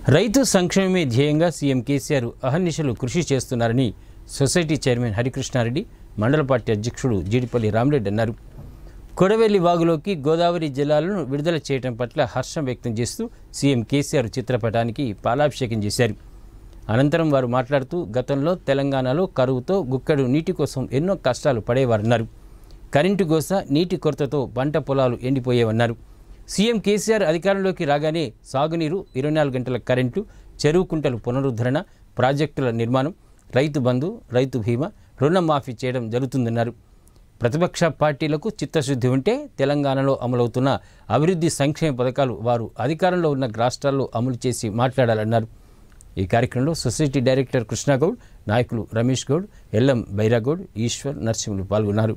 రైతు సంక్షేమమే ధ్యేయంగా సీఎం కేసీఆర్ అహర్నిశలు కృషి చేస్తున్నారని సొసైటీ చైర్మన్ హరికృష్ణారెడ్డి మండల పార్టీ అధ్యక్షుడు జీడిపల్లి రామరెడ్డి అన్నారు కొడవెల్లి వాగులోకి గోదావరి జలాలను విడుదల చేయడం పట్ల హర్షం వ్యక్తం చేస్తూ సీఎం కేసీఆర్ చిత్రపటానికి పాలాభిషేకం చేశారు అనంతరం వారు మాట్లాడుతూ గతంలో తెలంగాణలో కరువుతో గుక్కడు నీటి కోసం ఎన్నో కష్టాలు పడేవారన్నారు కరెంటు గోస నీటి కొరతతో పంట పొలాలు ఎండిపోయేవన్నారు సీఎం కేసీఆర్ అధికారంలోకి రాగానే సాగునీరు ఇరవై నాలుగు గంటల కరెంటు చెరువు కుంటలు పునరుద్ధరణ ప్రాజెక్టుల నిర్మాణం రైతు బంధు రైతు బీమా రుణమాఫీ చేయడం జరుగుతుందన్నారు ప్రతిపక్ష పార్టీలకు చిత్తశుద్ధి ఉంటే తెలంగాణలో అమలవుతున్న అభివృద్ధి సంక్షేమ పథకాలు వారు అధికారంలో ఉన్న రాష్ట్రాల్లో అమలు చేసి మాట్లాడాలన్నారు ఈ కార్యక్రమంలో సొసైటీ డైరెక్టర్ కృష్ణాగౌడ్ నాయకులు రమేష్ గౌడ్ ఎల్ఎం బైరాగౌడ్ ఈశ్వర్ నరసింహులు పాల్గొన్నారు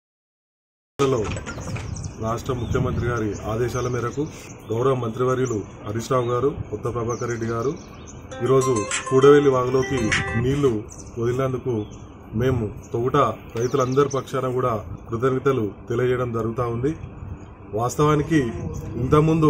లో రాష్ట్ర ముఖ్యమంత్రి గారి ఆదేశాల మేరకు గౌరవ మంత్రివర్యులు హరీష్ రావు గారు కొత్త ప్రభాకర్ రెడ్డి గారు ఈరోజు కూడవెల్లి వాగులోకి నీళ్లు వదిలినందుకు మేము తొగుట రైతులందరి పక్షాన కూడా కృతజ్ఞతలు తెలియజేయడం జరుగుతూ ఉంది వాస్తవానికి ఇంతకుముందు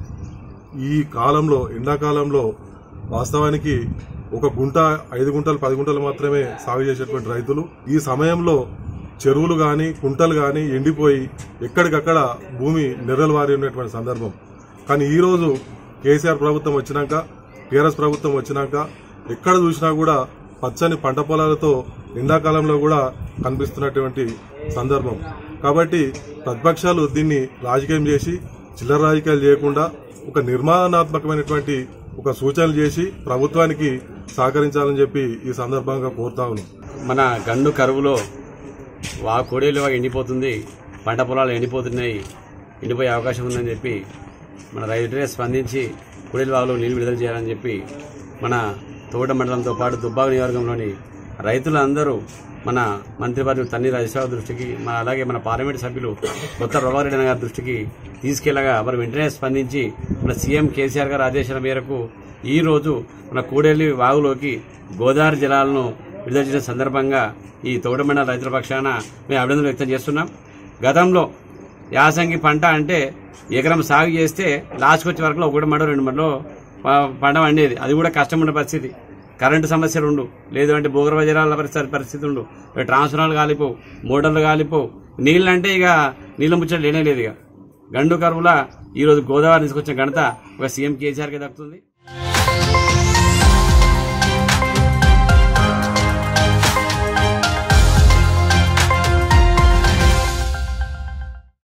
ఈ కాలంలో ఎండాకాలంలో వాస్తవానికి ఒక గుంట ఐదు గుంటలు పది గుంటలు మాత్రమే సాగు చేసేటువంటి రైతులు ఈ సమయంలో చెరువులు గాని కుంటలు గాని ఎండిపోయి ఎక్కడికక్కడ భూమి నెర్రలు వారి ఉన్నటువంటి సందర్భం కానీ ఈ రోజు కేసీఆర్ ప్రభుత్వం వచ్చినాక టీఆర్ఎస్ ప్రభుత్వం వచ్చినాక ఎక్కడ చూసినా కూడా పచ్చని పంట పొలాలతో ఎండాకాలంలో కూడా కనిపిస్తున్నటువంటి సందర్భం కాబట్టి ప్రతిపక్షాలు దీన్ని రాజకీయం చేసి చిల్లర రాజకీయాలు చేయకుండా ఒక నిర్మాణాత్మకమైనటువంటి ఒక సూచనలు చేసి ప్రభుత్వానికి సహకరించాలని చెప్పి ఈ సందర్భంగా కోరుతా ఉన్నాం మన గండు కరువులో వా కోడేలు వాగా ఎండిపోతుంది పంట పొలాలు ఎండిపోతున్నాయి ఎండిపోయే అవకాశం ఉందని చెప్పి మన రైతులే స్పందించి కోడేలు వాగులో నీళ్లు విడుదల చేయాలని చెప్పి మన తోట మండలంతో పాటు దుబ్బాక నియోజకవర్గంలోని రైతులందరూ మన మంత్రివర్యులు తన్ని రాజేశ్వరరావు దృష్టికి మన అలాగే మన పార్లమెంట్ సభ్యులు కొత్త రఘువారెడ్డి గారి దృష్టికి తీసుకెళ్లగా మరి వెంటనే స్పందించి మన సీఎం కేసీఆర్ గారి ఆదేశాల మేరకు ఈ రోజు మన కూడేలి వాగులోకి గోదావరి జలాలను విడుదల చేసిన సందర్భంగా ఈ తోటమండల రైతుల పక్షాన మేము అభినందనలు వ్యక్తం చేస్తున్నాం గతంలో యాసంగి పంట అంటే ఎకరం సాగు చేస్తే లాస్ట్కి వచ్చే వరకు ఒకటి మడో రెండు మడలో ప- పంట పండేది అది కూడా కష్టం ఉన్న పరిస్థితి కరెంటు సమస్యలు ఉండు లేదు అంటే భూగర్భ జలాల పరిస్థితి పరిస్థితి ఉండు ట్రాన్స్ఫరాలు కాలిపోవు మోటార్లు కాలిపోవు నీళ్ళు అంటే ఇక నీళ్ళ ముచ్చట లేనే లేదు ఇక గండు కరువుల ఈ రోజు గోదావరి తీసుకొచ్చిన ఘనత ఒక సీఎం కేసీఆర్కి దక్కుతుంది